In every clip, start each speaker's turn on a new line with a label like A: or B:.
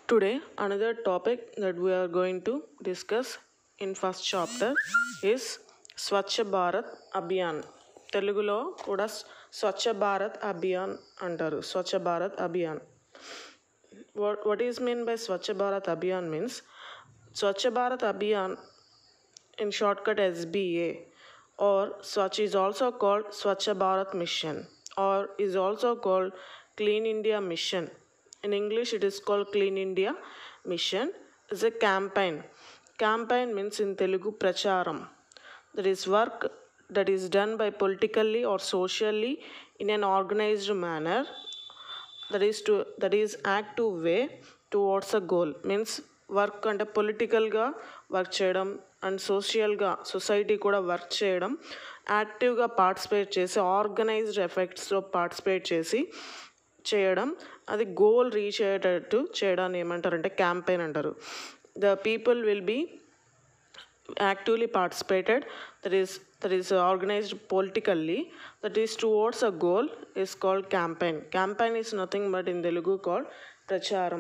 A: Today, another topic that we are going to discuss in first chapter is స్వచ్ఛ భారత్ అభియాన్ తెలుగులో కూడా స్వచ్ఛ భారత్ అభియాన్ అంటారు Swachh Bharat Abhiyan what what is mean by Swachh Bharat Abhiyan means Swachh Bharat Abhiyan in shortcut SBA or Swachh is also called Swachh Bharat Mission or is also called Clean India Mission. In English it is called Clean India Mission is a campaign. Campaign means in Telugu pracharam. That is work that is done by politically or socially in an organized manner that is to that is active way towards a goal means work అంటే పొలిటికల్గా work చేయడం and సోషల్గా society కూడా work చేయడం యాక్టివ్గా participate చేసి organised ఎఫెక్ట్స్లో participate చేసి చేయడం అది గోల్ రీచ్ అయ్యేటట్టు చేయడాన్ని ఏమంటారంటే క్యాంపెయిన్ అంటారు the people will be actively participated that is that is organized politically that is towards a goal is called campaign campaign is nothing but in telugu called pracharam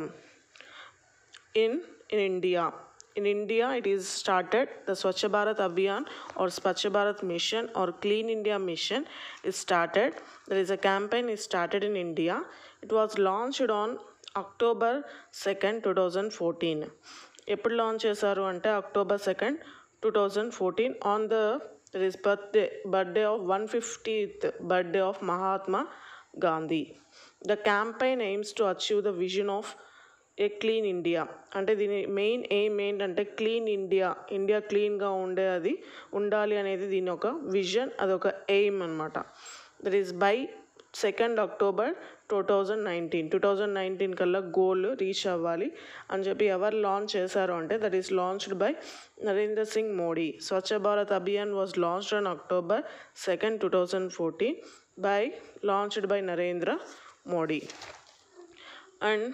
A: in in india in india it is started the swachh bharat abhiyan or swachh bharat mission or clean india mission is started there is a campaign is started in india it was launched on october 2nd 2014 ఎప్పుడు launch చేశారు అంటే October second two thousand fourteen on the is birthday birthday of one fiftieth birthday of Mahatma Gandhi the campaign aims to achieve the vision of a clean India అంటే దీని main aim ఏంటంటే clean India India క్లీన్గా ఉండే అది ఉండాలి అనేది దీని ఒక విజన్ అదొక ఎయిమ్ అనమాట that is by second October two thousand nineteen two thousand nineteen కల్లా గోల్ రీచ్ అవ్వాలి అని చెప్పి ఎవరు లాంచ్ చేశారు అంటే that is launched by Narendra Singh Modi Swachh Bharat Abhiyan was launched on October second two thousand fourteen by launched by Narendra Modi and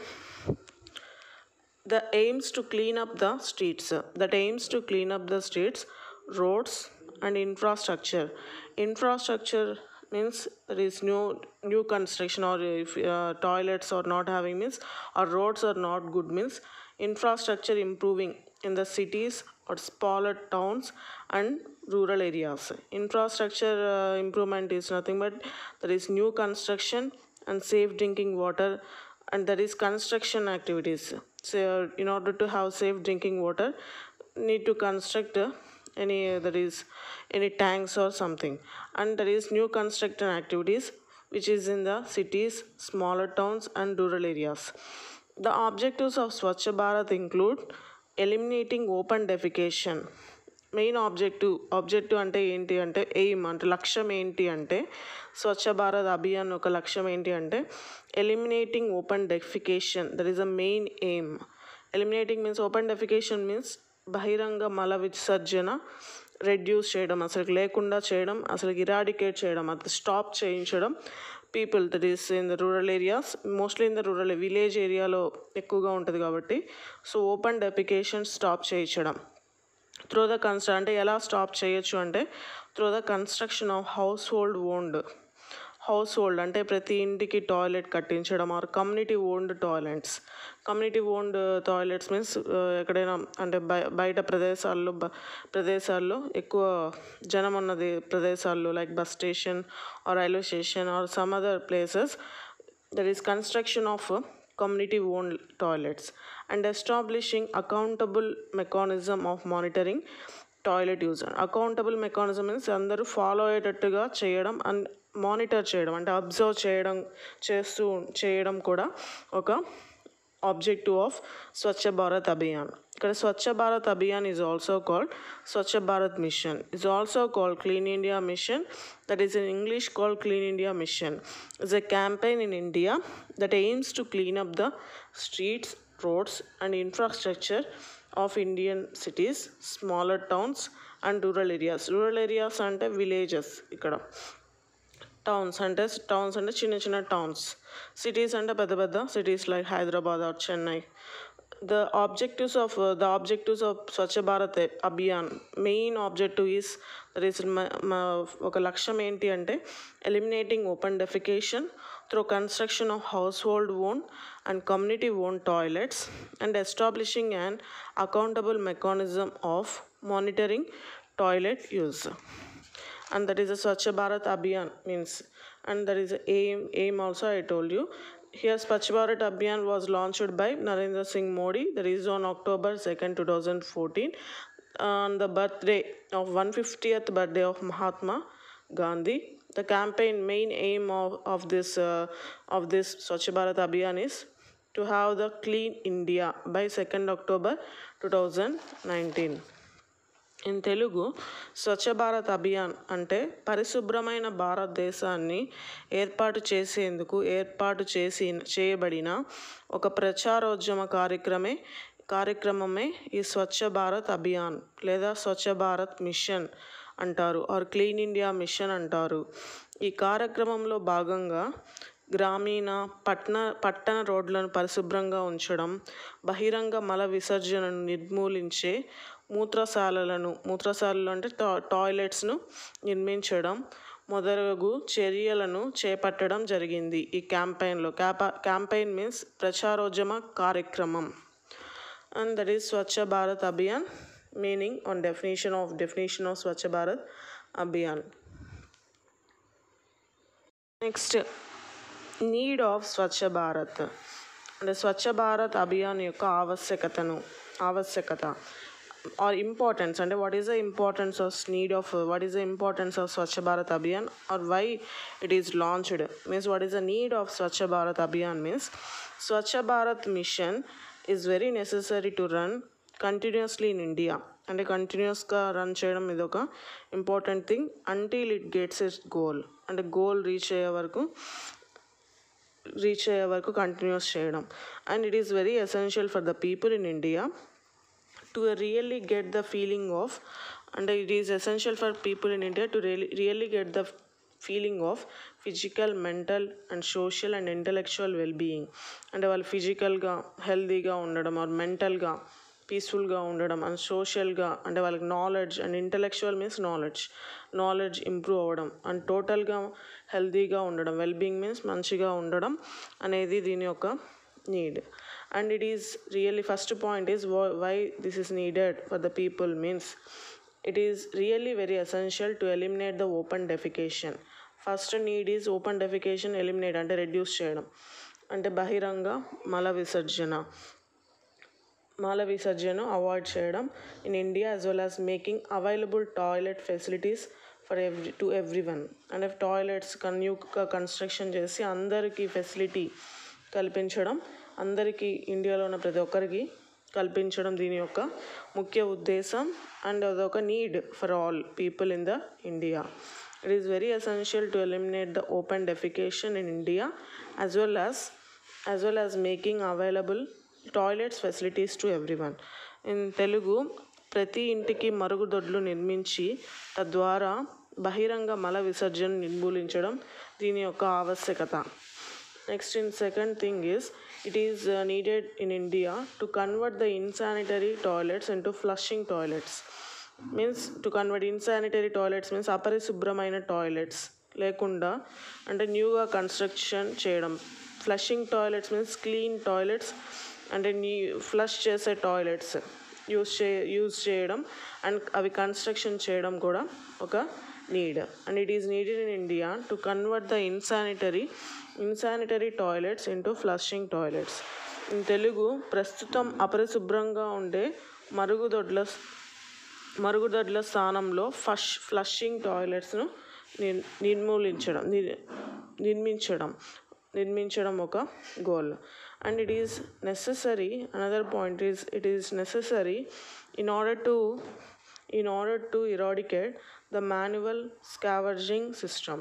A: the aims to clean up the streets that aims to clean up the streets roads and infrastructure infrastructure means there is new new construction or if uh, toilets are not having means or roads are not good means infrastructure improving in the cities or smaller towns and rural areas infrastructure uh, improvement is nothing but there is new construction and safe drinking water and there is construction activities so in order to have safe drinking water need to construct uh, any uh, there is any tanks or something and there is new construction activities which is in the cities smaller towns and rural areas the objectives of swachh bharat include eliminating open defecation main objective objective అంటే ఏంటి అంటే aim అంటే లక్ష్యం ఏంటి అంటే స్వచ్ఛ భారత్ అభియాన్ ఒక లక్ష్యం ఏంటి అంటే eliminating open defecation that is a main aim eliminating means open defecation means బహిరంగ మల విసర్జన రెడ్యూస్ చేయడం అసలు లేకుండా చేయడం అసలు ఇరాడికేట్ చేయడం అది స్టాప్ చేయించడం people that is in the rural areas mostly in the rural village ఏరియాలో ఎక్కువగా ఉంటుంది కాబట్టి సో ఓపెన్ డెఫికేషన్ స్టాప్ చేయించడం త్రూ ద కన్స్ట్ర అంటే ఎలా స్టాప్ చేయొచ్చు అంటే through the construction of household owned household అంటే ప్రతి ఇంటికి టాయిలెట్ కట్టించడం or community owned toilets community owned toilets means ఎక్కడైనా అంటే బయ బయట ప్రదేశాల్లో బ ప్రదేశాల్లో ఎక్కువ జనం ఉన్నది ప్రదేశాల్లో like bus station or railway station or some other places there is construction of community owned toilets and establishing accountable mechanism of monitoring toilet use accountable mechanism means అందరూ ఫాలో అయ్యేటట్టుగా చేయడం అండ్ మానిటర్ చేయడం అంటే observe చేయడం చేస్తూ చేయడం కూడా ఒక ఆబ్జెక్టివ్ ఆఫ్ స్వచ్ఛ భారత్ అభియాన్ ఇక్కడ Swachh Bharat Abhiyan is also called Swachh Bharat mission is also called clean India mission that is in English called clean India mission is a campaign in India that aims to clean up the streets roads and infrastructure of Indian cities smaller towns and rural areas rural areas అంటే villages ఇక్కడ towns అంటే towns అంటే చిన్న చిన్న towns cities అంటే పెద్ద పెద్ద cities like Hyderabad or Chennai the objectives of uh, the objectives of Swachh Bharat Abhiyan main objective is there is ma- ma- ఒక లక్ష్యం ఏంటి అంటే eliminating open defecation through construction of household own and community own toilets and establishing and accountable mechanism of monitoring toilet use and that is a Swachh Bharat Abhiyan means and that is a aim aim also I told you here Swachh Bharat Abhiyan was launched by Narendra Singh Modi that is on October 2nd 2014 on the birthday of 150th birthday of Mahatma Gandhi the campaign main aim of, of this uh, of this Swachh Bharat Abhiyan is to have the clean India by 2nd October 2019 in Telugu Swachh Bharat Abhiyan అంటే పరిశుభ్రమైన భారతదేశాన్ని ఏర్పాటు చేసేందుకు ఏర్పాటు చేసి చేయబడిన ఒక ప్రచారోద్యమ కార్యక్రమే కార్యక్రమమే ఈ స్వచ్ఛ భారత్ అభియాన్ లేదా స్వచ్ఛ భారత్ మిషన్ అంటారు ఆర్ క్లీన్ ఇండియా మిషన్ అంటారు ఈ కార్యక్రమంలో భాగంగా గ్రామీణ పట్టణ పట్టణ రోడ్లను పరిశుభ్రంగా ఉంచడం బహిరంగ మల విసర్జనను నిర్మూలించే మూత్రశాలలను మూత్రశాలలు అంటే టా టాయిలెట్స్ను నిర్మించడం మొదలగు చర్యలను చేపట్టడం జరిగింది ఈ క్యాంపెయిన్లో క్యాప క్యాంపెయిన్ మీన్స్ ప్రచారోద్యమ కార్యక్రమం and that is Swachh Bharat Abhiyan meaning on definition of definition of Swachh Bharat Abhiyan next need of Swachh Bharat అంటే స్వచ్ఛ భారత్ అభియాన్ యొక్క ఆవశ్యకతను ఆవశ్యకత ఆర్ ఇంపార్టెన్స్ అంటే what is the importance of need of what is the importance of Swachh Bharat Abhiyan or why it is launched means what is the need of Swachh Bharat Abhiyan means Swachh Bharat mission is very necessary to run continuously in India అంటే కంటిన్యూస్గా run చేయడం ఇది ఒక important thing until it gets its goal అంటే goal reach అయ్యే వరకు reach అయ్యే వరకు కంటిన్యూస్ చేయడం and it is very essential for the people in India to really get the feeling of అంటే it is essential for people in India to really really get the feeling of physical mental and social and intellectual wellbeing అంటే వాళ్ళు ఫిజికల్గా హెల్తీగా ఉండడం are మెంటల్గా పీస్ఫుల్గా ఉండడం and సోషల్గా అంటే వాళ్ళకి knowledge and intellectual means knowledge knowledge improve అవ్వడం అండ్ టోటల్గా హెల్తీగా ఉండడం వెల్బీయింగ్ మీన్స్ మంచిగా ఉండడం అనేది దీని యొక్క need and it is really first point is why this is needed for the people means it is really very essential to eliminate the open defecation first need is open defecation eliminate అంటే reduce చేయడం అంటే బహిరంగ మల విసర్జన మల విసర్జన avoid చేయడం in India as well as making available toilet facilities for every to every one అంటే టాయిలెట్స్ కన్యూగా కన్స్ట్రక్షన్ చేసి అందరికీ ఫెసిలిటీ కల్పించడం అందరికీ ఇండియాలో ఉన్న ప్రతి ఒక్కరికి కల్పించడం దీని యొక్క ముఖ్య ఉద్దేశం అండ్ అదొక need for all people in the India it is very essential to eliminate the open defecation in India as well as as well as making available toilets facilities to every one in Telugu ప్రతి ఇంటికి మరుగుదొడ్లు నిర్మించి తద్వారా బహిరంగ మల విసర్జన నిర్మూలించడం దీని యొక్క ఆవశ్యకత next in second thing is it is needed in India to convert the insanitary toilets into flushing toilets means to convert insanitary toilets means అపరిశుభ్రమైన టాయిలెట్స్ లేకుండా అంటే న్యూగా కన్స్ట్రక్షన్ చేయడం flushing toilets means clean toilets అంటే నీ flush చేసే toilets use చే use చేయడం అండ్ అవి కన్స్ట్రక్షన్ చేయడం కూడా ఒక need and it is needed in India to convert the insanitary insanitary toilets into flushing toilets in Telugu ప్రస్తుతం అపరిశుభ్రంగా ఉండే మరుగుదొడ్ల మరుగుదొడ్ల స్థానంలో ఫష్ ఫ్లషింగ్ టాయిలెట్స్ను నిర్ నిర్మూలించడం నిర్ నిర్మించడం నిర్మించడం ఒక goal and it is necessary another point is it is necessary in order to in order to eradicate the manual scavenging system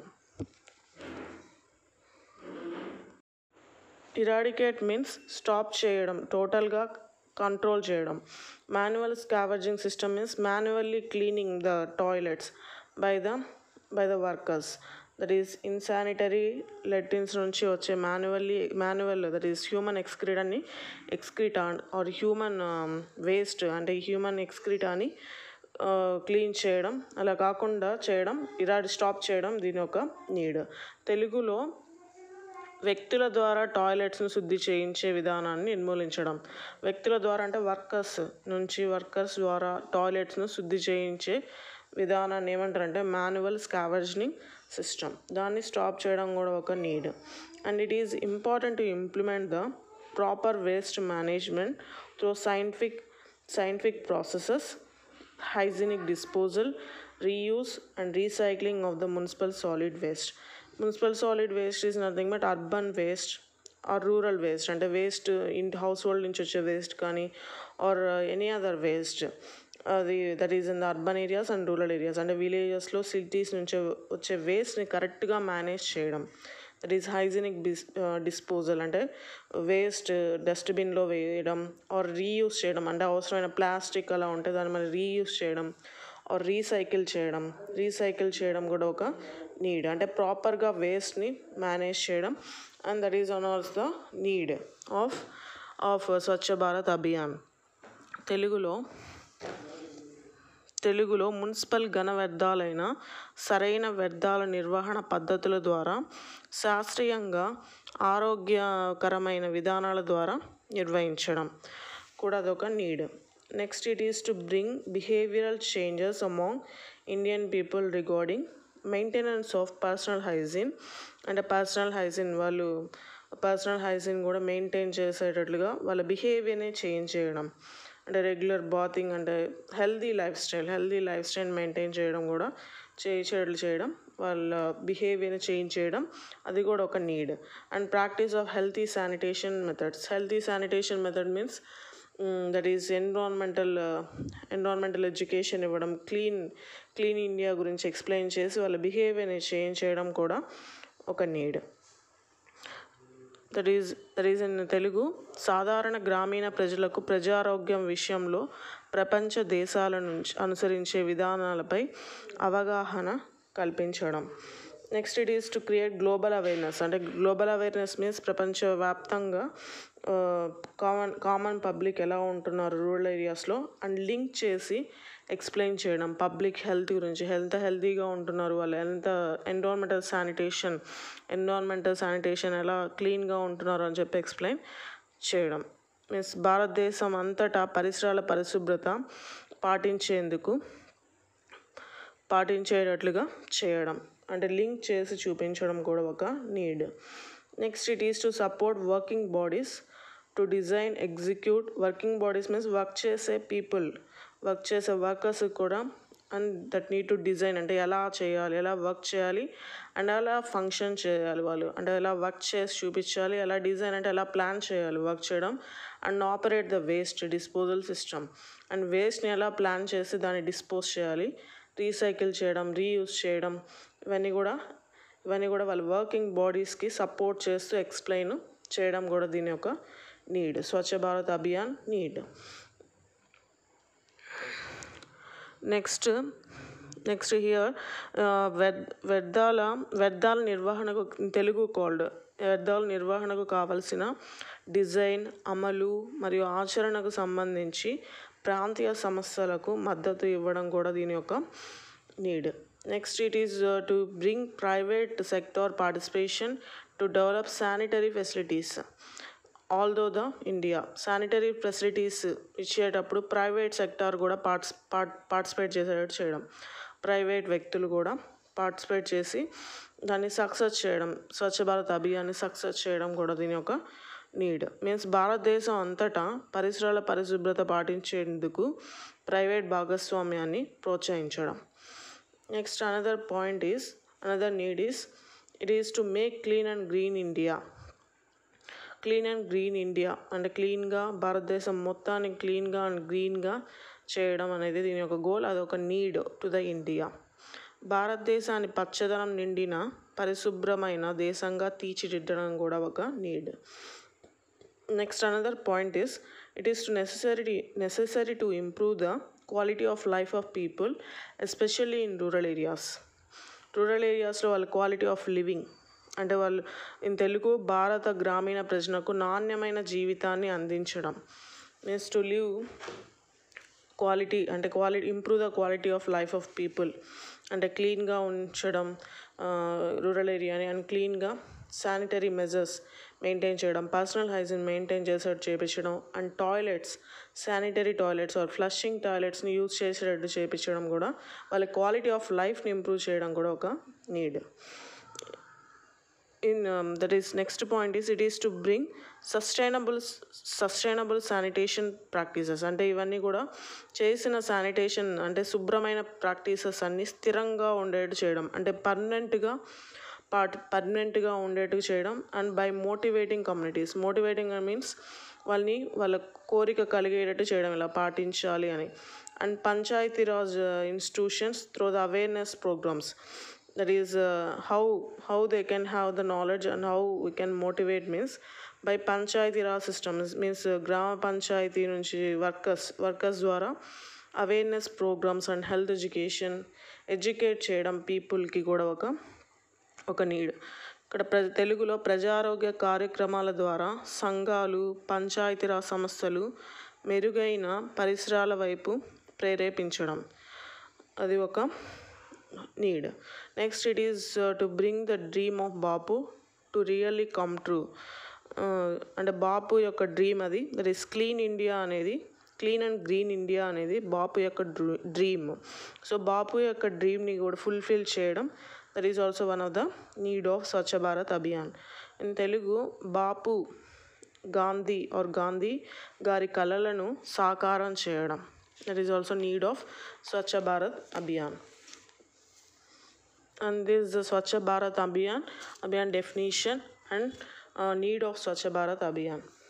A: eradicate means stop చేయడం టోటల్గా కంట్రోల్ చేయడం manual scavenging system means manually cleaning the toilets by the by the workers that is insanitary latrines నుంచి వచ్చే manually manual that is human ఎక్స్క్రీటాన్ని excreta or human waste అంటే human ఎక్స్క్రీటాని clean చేయడం అలా కాకుండా చేయడం ఇలా స్టాప్ చేయడం దీని యొక్క నీడ్ తెలుగులో వ్యక్తుల ద్వారా టాయిలెట్స్ను శుద్ధి చేయించే విధానాన్ని నిర్మూలించడం వ్యక్తుల ద్వారా అంటే వర్కర్స్ నుంచి వర్కర్స్ ద్వారా టాయిలెట్స్ను శుద్ధి చేయించే విధానాన్ని ఏమంటారంటే మాన్యువల్ స్కావెజ్నింగ్ సిస్టమ్ దాన్ని స్టాప్ చేయడం కూడా ఒక need and it is important to implement the proper waste management through scientific scientific processes hygienic disposal, reuse, and recycling of the municipal solid waste. Municipal solid waste is nothing but urban waste or rural waste అంటే waste in household నుంచి వచ్చే waste కానీ or any other waste అది that is in the urban areas and rural areas అంటే విలేజెస్లో cities నుంచి వచ్చే వేస్ట్ని కరెక్ట్గా మేనేజ్ చేయడం దట్ ఈస్ హైజీనిక్ డిస్ డిస్పోజల్ అంటే వేస్ట్ డస్ట్బిన్లో వేయడం ఆర్ రీయూస్ చేయడం అంటే అవసరమైన ప్లాస్టిక్ అలా ఉంటే దాన్ని మళ్ళీ రీయూస్ చేయడం ఆర్ రీసైకిల్ చేయడం రీసైకిల్ చేయడం కూడా ఒక నీడ్ అంటే ప్రాపర్గా వేస్ట్ని మేనేజ్ చేయడం and that is one of the need of of Swachh Bharat Abhiyan తెలుగులో తెలుగులో మున్సిపల్ ఘన వ్యర్థాలైన సరైన వ్యర్థాల నిర్వహణ పద్ధతుల ద్వారా శాస్త్రీయంగా ఆరోగ్యకరమైన విధానాల ద్వారా నిర్వహించడం కూడా అదొక need next it is to bring behavioural changes among Indian people regarding maintenance of personal hygiene అంటే పర్సనల్ హైజీన్ వాళ్ళు పర్సనల్ హైజీన్ కూడా మెయింటైన్ చేసేటట్లుగా వాళ్ళ బిహేవియర్ని చేంజ్ చేయడం అంటే రెగ్యులర్ బాతింగ్ అంటే healthy lifestyle healthy lifestyle maintain చేయడం కూడా చేసేట్లు చేయడం వాళ్ళ బిహేవియర్ని చేంజ్ చేయడం అది కూడా ఒక need and practice of healthy sanitation methods healthy sanitation method means that is environmental environmental education ఇవ్వడం క్లీన్ క్లీన్ ఇండియా గురించి ఎక్స్ప్లెయిన్ చేసి వాళ్ళ బిహేవియర్ని చేంజ్ చేయడం కూడా ఒక need that is that is in Telugu సాధారణ గ్రామీణ ప్రజలకు ప్రజారోగ్యం విషయంలో ప్రపంచ దేశాల నుంచి అనుసరించే విధానాలపై అవగాహన కల్పించడం next it is to create global awareness అంటే గ్లోబల్ అవేర్నెస్ మీన్స్ ప్రపంచవ్యాప్తంగా కామన్ కామన్ పబ్లిక్ ఎలా ఉంటున్నారు రూరల్ ఏరియాస్లో అండ్ లింక్ చేసి ఎక్స్ప్లెయిన్ చేయడం పబ్లిక్ హెల్త్ గురించి హెల్త్ హెల్తీగా ఉంటున్నారు వాళ్ళు ఎంత ఎన్విరాన్మెంటల్ శానిటేషన్ ఎన్విరాన్మెంటల్ శానిటేషన్ ఎలా క్లీన్గా ఉంటున్నారు అని చెప్పి ఎక్స్ప్లెయిన్ చేయడం మీన్స్ భారతదేశం అంతటా పరిసరాల పరిశుభ్రత పాటించేందుకు పాటించేటట్లుగా చేయడం అంటే లింక్ చేసి చూపించడం కూడా ఒక need next it is to support working bodies to design execute working bodies means work చేసే పీపుల్ వర్క్ చేసే వర్కర్స్ కూడా and that need to design అంటే ఎలా చేయాలి ఎలా వర్క్ చేయాలి అండ్ ఎలా ఫంక్షన్ చేయాలి వాళ్ళు అంటే ఎలా వర్క్ చేసి చూపించాలి ఎలా డిజైన్ అంటే ఎలా ప్లాన్ చేయాలి వర్క్ చేయడం and operate the waste disposal system and వేస్ట్ని ఎలా ప్లాన్ చేసి దాన్ని డిస్పోజ్ చేయాలి రీసైకిల్ చేయడం రీయూజ్ చేయడం ఇవన్నీ కూడా ఇవన్నీ కూడా వాళ్ళ వర్కింగ్ బాడీస్కి సపోర్ట్ చేస్తూ ఎక్స్ప్లెయిన్ చేయడం కూడా దీని యొక్క need Swachh Bharat Abhiyan need next next here వ్యర్థాల వ్యర్థాల నిర్వహణకు తెలుగు కాల్డ్ వ్యర్థాల నిర్వహణకు కావలసిన డిజైన్ అమలు మరియు ఆచరణకు సంబంధించి ప్రాంతీయ సమస్యలకు మద్దతు ఇవ్వడం కూడా దీని యొక్క need next it is to bring private sector participation to develop sanitary facilities although the India sanitary facilities ఇచ్చేటప్పుడు ప్రైవేట్ సెక్టార్ కూడా పార్ట్స్ పార్ట్ పార్టిసిపేట్ చేసేటట్టు చేయడం ప్రైవేట్ వ్యక్తులు కూడా పార్టిసిపేట్ చేసి దాన్ని సక్సెస్ చేయడం స్వచ్ఛ భారత్ అభియాన్ని సక్సెస్ చేయడం కూడా దీని యొక్క నీడ్ మీన్స్ భారతదేశం అంతటా పరిసరాల పరిశుభ్రత పాటించేందుకు ప్రైవేట్ భాగస్వామ్యాన్ని ప్రోత్సహించడం next another point is another need is it is to make clean and green India clean and green India అంటే క్లీన్గా భారతదేశం మొత్తాన్ని క్లీన్గా అండ్ గ్రీన్గా చేయడం అనేది దీని యొక్క గోల్ అదొక నీడ్ టు ద ఇండియా భారతదేశాన్ని పచ్చదనం నిండిన పరిశుభ్రమైన దేశంగా తీర్చిదిద్దడం కూడా ఒక need next another point is it is to necessary necessary to improve the quality of life of people especially in rural areas rural ఏరియాస్లో వాళ్ళ క్వాలిటీ ఆఫ్ లివింగ్ అంటే వాళ్ళు ఇన్ తెలుగు భారత గ్రామీణ ప్రజలకు నాణ్యమైన జీవితాన్ని అందించడం మీన్స్ టు లివ్ క్వాలిటీ అంటే quality improve the quality of life of people అంటే క్లీన్గా ఉంచడం రూరల్ ఏరియాని అండ్ క్లీన్గా శానిటరీ మెజర్స్ మెయింటైన్ చేయడం పర్సనల్ హైజీన్ మెయింటైన్ చేసేటట్టు చేపించడం and toilets sanitary toilets or flushing టాయిలెట్స్ని యూజ్ చేసేటట్టు చేపించడం కూడా వాళ్ళ క్వాలిటీ ఆఫ్ లైఫ్ని ఇంప్రూవ్ చేయడం కూడా ఒక need in um, that is next point is it is to bring sustainable sustainable sanitation practices అంటే ఇవన్నీ కూడా చేసిన శానిటేషన్ అంటే శుభ్రమైన ప్రాక్టీసెస్ అన్నీ స్థిరంగా ఉండేట్టు చేయడం అంటే పర్మనెంట్గా పార్ట్ పర్మనెంట్గా ఉండేట్టు చేయడం and by motivating communities motivating means వాళ్ళని వాళ్ళ కోరిక కలిగేటట్టు చేయడం ఇలా పాటించాలి అని and Panchayati Raj institutions through the awareness programmes that is uh, how how they can have the knowledge and how we can motivate means by panchayati raj systems means uh, gram panchayat నుంచి workers workers ద్వారా awareness programmes and health education educate చేయడం పీపుల్కి కూడా ఒక ఒక need ఇక్కడ ప్ర తెలుగులో ప్రజారోగ్య కార్యక్రమాల ద్వారా సంఘాలు పంచాయతీరాజ్ సంస్థలు మెరుగైన పరిసరాల వైపు ప్రేరేపించడం అది ఒక need. Next, it is uh, to bring the dream of Bapu to really come true. అంటే బాపు యొక్క డ్రీమ్ అది దట్ ఈస్ క్లీన్ ఇండియా అనేది క్లీన్ అండ్ గ్రీన్ ఇండియా అనేది బాపు యొక్క డ్రీమ్ సో బాపు యొక్క డ్రీమ్ని కూడా ఫుల్ఫిల్ చేయడం that is also one of the need of Swachh Bharat Abhiyan in Telugu Bapu Gandhi or Gandhi గారి కళలను సాకారం చేయడం that is also need of Swachh Bharat Abhiyan and this is the Swachh Bharat Abhiyan, Abhiyan definition and uh, need of Swachh Bharat Abhiyan.